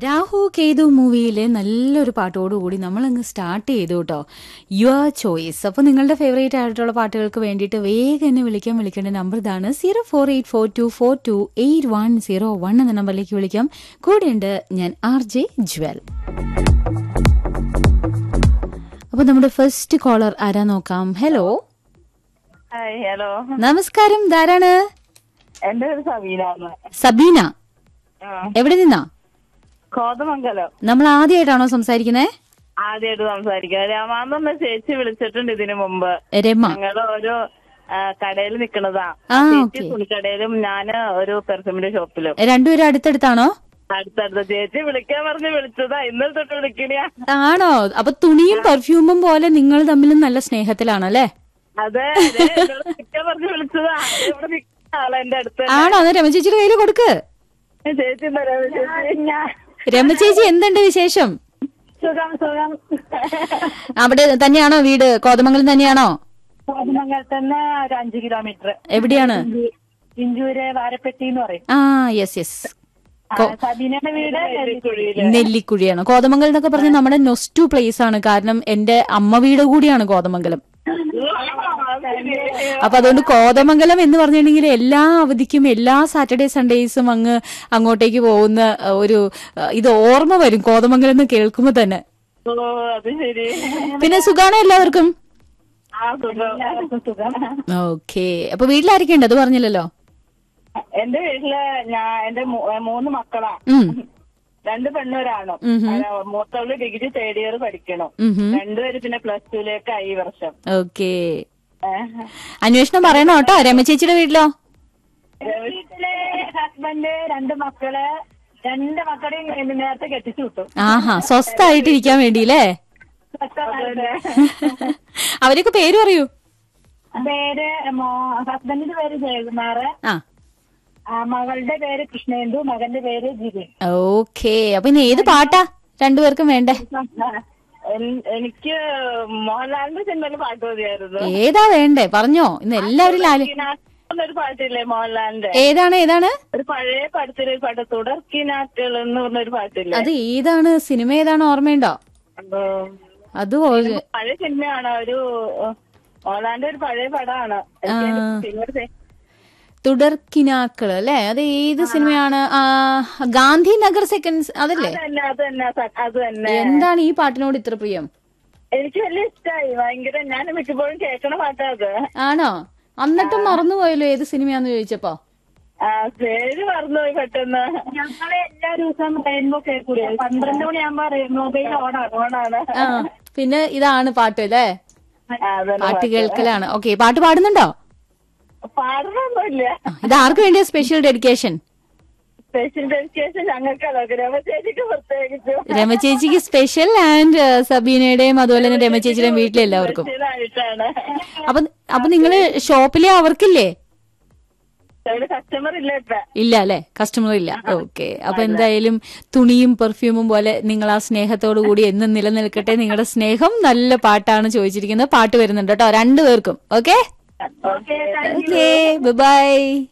രാഹു കേതു മൂവിയിലെ നല്ലൊരു പാട്ടോടുകൂടി നമ്മളങ്ങ് സ്റ്റാർട്ട് ചെയ്തു കേട്ടോ യുവർ ചോയ്സ് അപ്പോൾ നിങ്ങളുടെ ഫേവറേറ്റ് ആയിട്ടുള്ള പാട്ടുകൾക്ക് വേണ്ടിയിട്ട് വേഗം എന്നെ വിളിക്കാൻ വിളിക്കേണ്ട നമ്പർ ഇതാണ് zero four eight four two four two eight one zero one എന്ന നമ്പറിലേക്ക് വിളിക്കാം കൂടെയുണ്ട് ഞാൻ ആർ ജെ ജ്വൽ അപ്പോൾ നമ്മുടെ ഫസ്റ്റ് കോളർ ആരാ നോക്കാം ഹലോ ഹായ് ഹലോ നമസ്കാരം ധാരാണ് എന്റെ പേര് സബീനാണ് സബീന ആ, എവിടെ നിന്നാ കോതമംഗലം നമ്മൾ ആദ്യമായിട്ടാണോ സംസാരിക്കുന്നത് ആദ്യമായിട്ട് സംസാരിക്കാം രാമാന്ന് ചേച്ചി വിളിച്ചിട്ടുണ്ട് ഇതിനു മുമ്പ് രമ ഞങ്ങള് ഒരു കടയിൽ നിക്കണതാ ആ, ചേച്ചി ഓക്കേ. തുണിക്കടയിലും ഞാന് ഒരു പെർഫ്യൂമിന്റെ ഷോപ്പിലും രണ്ടുപേരും അടുത്തടുത്താണോ അടുത്തടുത്ത ചേച്ചി വിളിക്കാൻ പറഞ്ഞ് വിളിച്ചതാ ഇന്നലെ തൊട്ട് വിളിക്കണിയാ ആണോ അപ്പൊ തുണിയും പെർഫ്യൂമും പോലെ നിങ്ങൾ തമ്മിലും നല്ല സ്നേഹത്തിലാണല്ലേ അതെ ദേ, എന്നോട് വിളിക്കാൻ പറഞ്ഞ് വിളിച്ചതാ ദേ ഇവിടെ നിൽക്കുന്ന ആളാ എന്റെ അടുത്ത് ആണോ അന്ന് രമ ചേച്ചിയുടെ കയ്യിൽ കൊടുക്ക് ചേച്ചി എന്താ ചേച്ചി രമ ചേച്ചി എന്തുണ്ട് വിശേഷം സുഖം സുഖം അവിടെ തന്നെയാണോ വീട് കോതമംഗലം തന്നെയാണോ കോതമംഗലത്ത് തന്നെ ഒരു അഞ്ചു കിലോമീറ്റർ എവിടെയാണ് ഇഞ്ചൂര് വാരപ്പെട്ടി എന്ന് പറയും ആ യെസ് യെസ് സബീനയുടെ വീട് നെല്ലിക്കുഴിയില് നെല്ലിക്കുഴിയാണ് കോതമംഗലം എന്നൊക്കെ പറഞ്ഞ നമ്മുടെ നൊസ്റ്റു പ്ലേസ് ആണ് കാരണം എന്റെ അമ്മ വീട് കൂടിയാണ് കോതമംഗലം അപ്പൊ അതുകൊണ്ട് കോതമംഗലം എന്ന് പറഞ്ഞിട്ടുണ്ടെങ്കിൽ എല്ലാ അവധിക്കും എല്ലാ സാറ്റർഡേ സൺഡേസും അങ്ങ് അങ്ങോട്ടേക്ക് പോകുന്ന അഹ്, ഒരു അഹ്, ഇത് ഓർമ്മ വരും കോതമംഗലം എന്ന് കേൾക്കുമ്പോ തന്നെ ഓ അത് ശരി പിന്നെ സുഖാണോ എല്ലാവർക്കും ആ സുഖം സുഖം ഓക്കെ അപ്പൊ വീട്ടിലാരൊക്കെ ഉണ്ട് അത് പറഞ്ഞില്ലല്ലോ എന്റെ വീട്ടില് ഞാൻ എന്റെ മൂ- മൂന്ന് മക്കളാ ഉം രണ്ട് പെണ്ണും ഒരാണും ഉം ഹും. അല്ല, മൂത്തവള് ഡിഗ്രി തേർഡ് ഇയർ പഠിക്കണം ഉം ഹും. രണ്ടുപേര് പിന്നെ പ്ലസ് ടുവിലേക്ക് ഈ വർഷം ഓക്കെ ഏഹ്. അന്വേഷണം പറയണോ കേട്ടോ രമ ചേച്ചിയുടെ വീട്ടിലോ വീട്ടിലെ ഹസ്ബൻഡ് രണ്ട് മക്കള് രണ്ട് മക്കളെയും ഇന്ന് നേരത്തെ കെട്ടിച്ചു വിട്ടു ആഹാ സ്വസ്ഥായിട്ടിരിക്കാൻ വേണ്ടിയില്ലേ അവരൊക്കെ പേര് പറയൂ പേര് മോ- ഹസ്ബൻഡിന്റെ പേര് ജയകുമാറ് ആ ആ, മകളുടെ പേര് കൃഷ്ണേന്ദു മകന്റെ പേര് ജിതിൻ ഓക്കെ അപ്പൊ ഇനി ഏത് പാട്ടാ രണ്ടുപേർക്കും വേണ്ടേ എൻ- എനിക്ക് മോഹൻലാലിന്റെ സിനിമയിൽ പാട്ട് മതിയായിരുന്നു ഏതാ വേണ്ടേ പറഞ്ഞോ ഇന്ന് എല്ലാവരും ലാല് ഒരു പാട്ടില്ലേ മോഹൻലാലിന്റെ ഏതാണ് ഏതാണ് ഒരു പഴയ പടത്തിലെ ഒരു പാട്ട് തുടർക്കിനാക്കൾ എന്ന് പറഞ്ഞൊരു പാട്ടില്ലേ അത് ഏതാണ് സിനിമ ഏതാണ് ഓർമ്മയുണ്ടോ അപ്പൊ അത് ഒരു- പഴയ സിനിമയാണ് ഒരു ഏഹ്, മോഹൻലാലിന്റെ ഒരു പഴയ പടമാണ് എനിക്ക് അതിന്റെ സിനിമയുടെ പേ- തുടർക്കിനാക്കള് അല്ലെ അത് ഏത് സിനിമയാണ് ആ, ഗാന്ധിനഗർ സെക്കൻഡ്സ് അതല്ലേ അത് തന്നെ അത് തന്നെ സ- അത് തന്നെ എന്താണ് ഈ പാട്ടിനോട് ഇത്ര പ്രിയം എനിക്ക് വലിയ ഇഷ്ടമായി ഭയങ്കര ഞാൻ മിക്കപ്പോഴും കേൾക്കണ പാട്ടാ അത് ആണോ എന്നിട്ടും മറന്നുപോയല്ലോ ഏത് സിനിമയാന്ന് ചോദിച്ചപ്പോ ആ പേര് മറന്നുപോയി പെട്ടെന്ന് ഞങ്ങളെ എല്ലാ ദിവസവും റെയിൻബോ കേൾക്കൂലേ പന്ത്രണ്ട് മണിയാകുമ്പോ മൊബൈൽ ഓണാണ് ഓണാണ് ആ പിന്നെ ഇതാണ് പാട്ട് അല്ലേ ആ, അതന്നെ പാട്ട് കേൾക്കലാണ് ഓക്കെ പാട്ട് പാടുന്നുണ്ടോ പാടണമൊന്നുമില്ല ആ, ഇത് ആർക്ക് വേണ്ടിയ സ്പെഷ്യൽ ഡെഡിക്കേഷൻ സ്പെഷ്യൽ ഡെഡിക്കേഷൻ ഞങ്ങൾക്കല്ലോ ഗ്രഹചേച്ചിക്ക് പ്രത്യേകിച്ചു രമ ചേച്ചിക്ക് സ്പെഷ്യൽ ആൻഡ് സബീനയുടെയും അതുപോലെ തന്നെ രമ ചേച്ചിയുടെയും വീട്ടിലെ എല്ലാവർക്കും സ്പെഷ്യലായിട്ടാണ് അപ്പൊ അപ്പൊ നിങ്ങള് ഷോപ്പിലെ അവർക്കില്ലേ ഇവിടെ കസ്റ്റമർ ഇല്ല ഇപ്പൊ ഇല്ല അല്ലെ കസ്റ്റമർ ഇല്ല ഓക്കെ അപ്പൊ എന്തായാലും തുണിയും പെർഫ്യൂമും പോലെ നിങ്ങൾ ആ സ്നേഹത്തോടു കൂടി എന്നും നിലനിൽക്കട്ടെ നിങ്ങളുടെ സ്നേഹം നല്ല പാട്ടാണ് ചോദിച്ചിരിക്കുന്നത് പാട്ട് വരുന്നുണ്ട് കേട്ടോ രണ്ടുപേർക്കും ഓക്കെ ഓക്കെ ഓക്കെ ബൈ